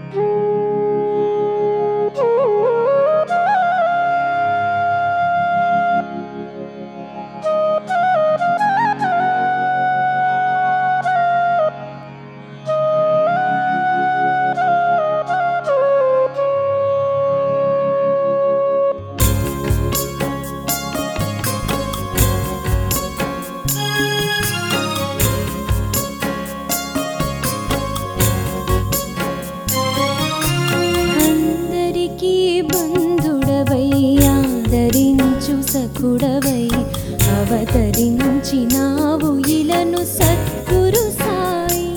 అందరికీ బంధుడవై ఆదరించు సకుడవై అవతరించినావు ఇలను సద్గురు సాయి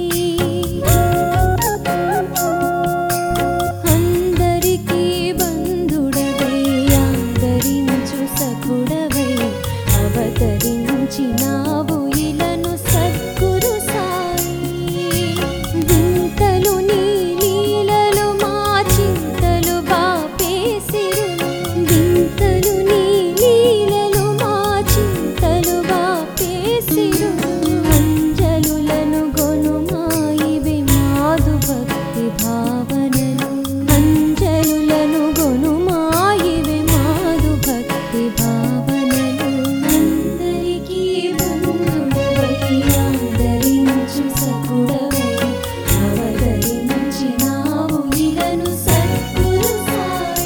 అందరికీ బంధుడవై ఆదరించు సకుడవై అవతరించినావు ఇలను సద్గురు సాయి వింతలు నీ లీలలు మా చింతలు బాపేసిరులు వింతలు నీ లీలలు మా చింతలు బాపేసిరులు అంజలులను గొనుమాయివి మాదు భక్తి భావనలు అంజలులను గొనుమాయివి మాదు భక్తి భావనలు అందరికీ బంధుడవై ఆదరించు సకుడవై అవతరించినావు ఇలను సద్గురు సాయి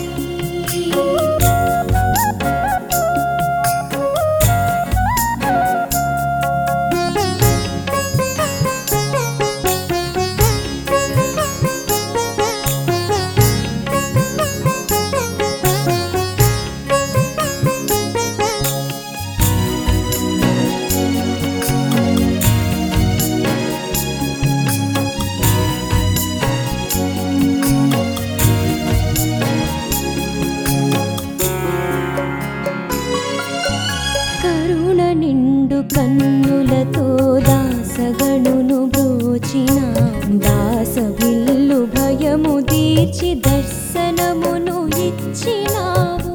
కరుణ నిండు కన్నులతో దాసగణును బ్రోచిన దాస విల్లు భయము తీర్చి దర్శనమును ఇచ్చినావు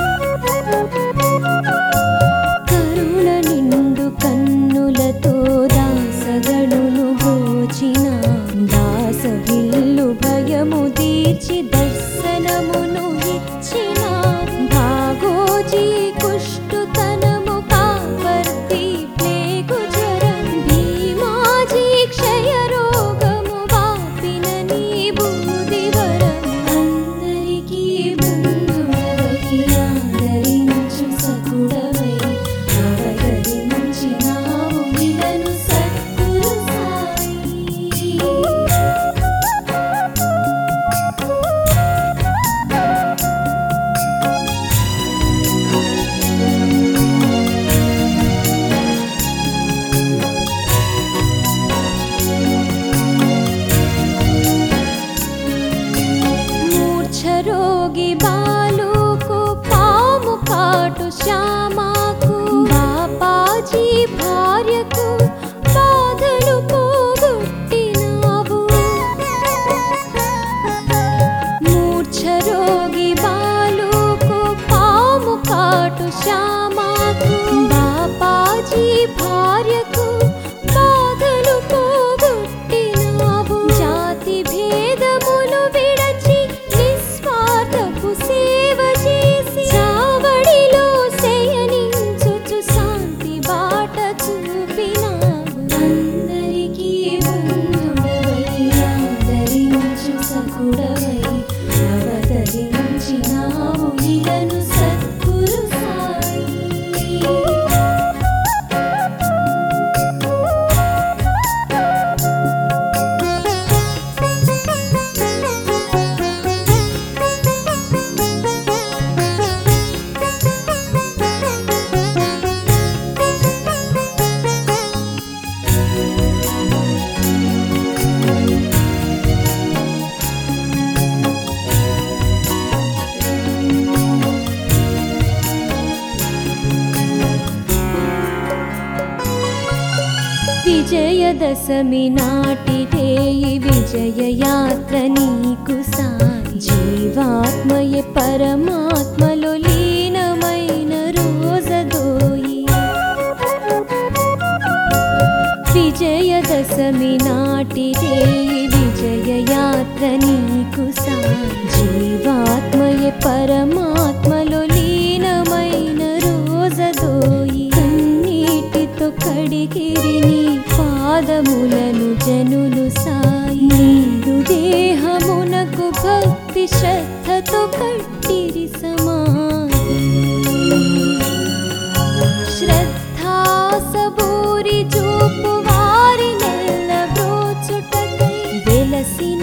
కరుణ నిండు కన్నులతో దాసగణును బ్రోచిన దాస విల్లు భయము తీర్చి దర్శనమును ఇచ్చిన భాగోజీ కుష్టుతనము కాపర్తి ప్లేగు జ్వరం భీమాజీ క్షయ రోగము వాపిన నీ బూదివరం అందరికీ బంధుడవై ఆదరించు సకుడవై అవతరించినావు ఇలను సద్గురు సాయి మూర్ఛరోగి బాలుకు పాము కాటు శ్యామాకు బాపాజీ భార్యకు బాధలు పోగొట్టినావు మూర్ఛరోగి బాలుకు పాము కాటు శ్యామాకు బాపాజీ భార్యకు బాధలు పోగొట్టినావు జాతి భేదములు విడచి నిస్వార్థపు సేవ చేసి చావడిలో శయనించుచు శాంతి బాట చూపినావు అందరికీ బంధుడవై ఆదరించు సకుడవై అవతరించినావు ఇలను సద్గురు సాయి విజయదశమి నాటి రేయి విజయ యాత్ర నీకు సాయి జీవాత్మయే పరమాత్మలో లీనమైన రోజదోయి విజయదశమి నాటి రేయి విజయ యాత్ర నీకు పరమాత్మలో లీనమైన రోజదోయి కన్నీటితో కడిగిరి నీ పాదములను జనులు సాయి నీదు దేహమునకు భక్తి శ్రద్ధతో కట్టిరి సమాధి శ్రద్ధాసబూరి చూపు వారి నెల్ల బ్రోచుటకై వెలసిన